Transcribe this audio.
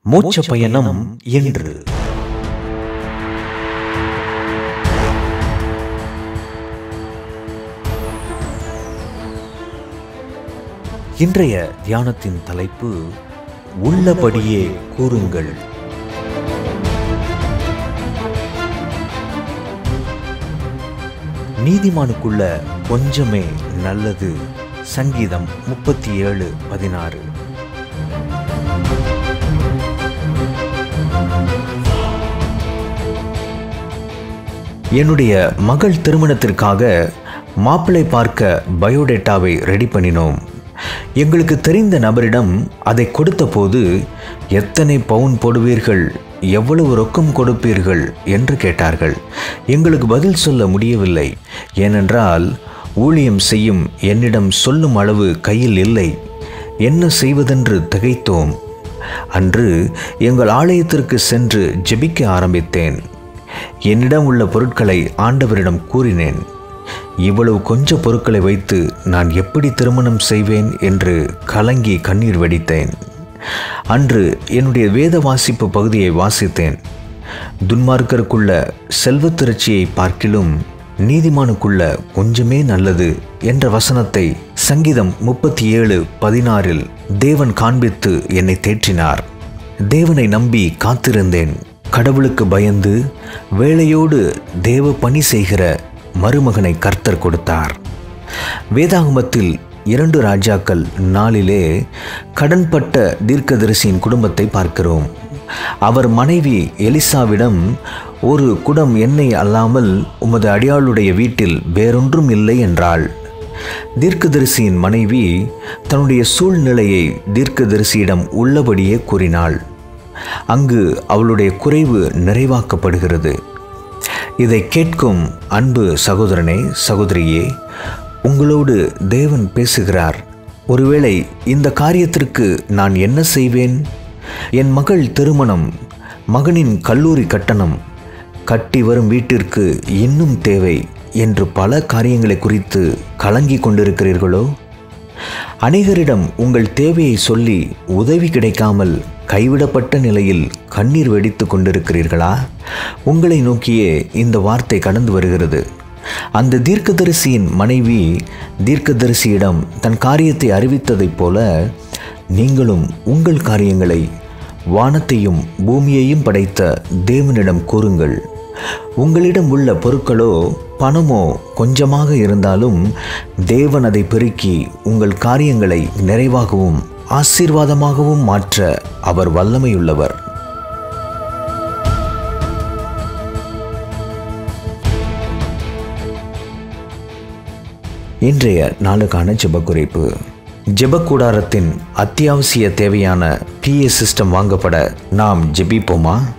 மோட்ச பயணம் என்று இன்றைய தியானத்தின் தலைப்பு உள்ளபடியே கூறுங்கள் நீதிமானுக்குள்ள கொஞ்சமே நல்லது சங்கீதம் முப்பத்தி ஏழு பதினாறு என்னுடைய மகள் திருமணத்திற்காக மாப்பிள்ளை பார்க்க பயோடேட்டாவை ரெடி பண்ணினோம் எங்களுக்கு தெரிந்த நபரிடம் அதை கொடுத்தபோது எத்தனை பவுன் போடுவீர்கள் எவ்வளவு ரொக்கம் கொடுப்பீர்கள் என்று கேட்டார்கள் எங்களுக்கு பதில் சொல்ல முடியவில்லை ஏனென்றால் ஊழியம் செய்யும் என்னிடம் சொல்லும் அளவு கையில் இல்லை என்ன செய்வதென்று திகைத்தோம் அன்று எங்கள் ஆலயத்திற்கு சென்று ஜெபிக்க ஆரம்பித்தேன் என்னிடம் உள்ள பொருட்களை ஆண்டவரிடம் கூறினேன் இவ்வளவு கொஞ்ச பொருட்களை வைத்து நான் எப்படி திருமணம் செய்வேன் என்று கலங்கி கண்ணீர் வெடித்தேன் அன்று என்னுடைய வேத வாசிப்பு பகுதியை வாசித்தேன் துன்மார்க்கருக்குள்ள செல்வத்திரட்சியை பார்க்கிலும் நீதிமானுக்குள்ள கொஞ்சமே நல்லது என்ற வசனத்தை சங்கீதம் முப்பத்தி ஏழு பதினாறில் தேவன் காண்பித்து என்னை தேற்றினார் தேவனை நம்பி காத்திருந்தேன் கடவுளுக்கு பயந்து வேலையோடு தேவ பணி செய்கிற மருமகனை கர்த்தர் கொடுத்தார் வேதாகமத்தில் இரண்டு ராஜாக்கள் நாளிலே கடன்பட்ட தீர்க்கதரிசியின் குடும்பத்தை பார்க்கிறோம் அவர் மனைவி எலிசாவிடம் ஒரு குடம் எண்ணெய் அல்லாமல் உமது அடியாளுடைய வீட்டில் வேறொன்றும் இல்லை என்றாள் தீர்க்கதரிசியின் மனைவி தன்னுடைய சூழ்நிலையை தீர்க்கதரிசியிடம் உள்ளபடியே கூறினாள் அங்கு அவளுடைய குறைவு நிறைவாக்கப்படுகிறது இதை கேட்கும் அன்பு சகோதரனே சகோதரியே உங்களோடு தேவன் பேசுகிறார் ஒருவேளை இந்த காரியத்திற்கு நான் என்ன செய்வேன் என் மகள் திருமணம் மகனின் கல்லூரி கட்டணம் கட்டி வரும் வீட்டிற்கு இன்னும் தேவை என்று பல காரியங்களை குறித்து கலங்கி கொண்டிருக்கிறீர்களோ அநேகரிடம் உங்கள் தேவையை சொல்லி உதவி கிடைக்காமல் கைவிடப்பட்ட நிலையில் கண்ணீர் வெடித்து கொண்டிருக்கிறீர்களா உங்களை நோக்கியே இந்த வார்த்தை கடந்து வருகிறது அந்த தீர்க்கதரிசியின் மனைவி தீர்க்கதரிசியிடம் தன் காரியத்தை அறிவித்ததைப் போல நீங்களும் உங்கள் காரியங்களை வானத்தையும் பூமியையும் படைத்த தேவனிடம் கூறுங்கள் உங்களிடம் உள்ள பொருட்களோ பணமோ கொஞ்சமாக இருந்தாலும் தேவன் அதை பெருக்கி உங்கள் காரியங்களை நிறைவாகவும் ஆசீர்வாதமாகவும் மாற்ற அவர் வல்லமையுள்ளவர் இன்றைய நாளுக்கான ஜெபக்குறிப்பு ஜெபக்கூடாரத்தின் அத்தியாவசிய தேவையான பிஏ சிஸ்டம் வாங்கப்பட நாம் ஜெபிப்போமா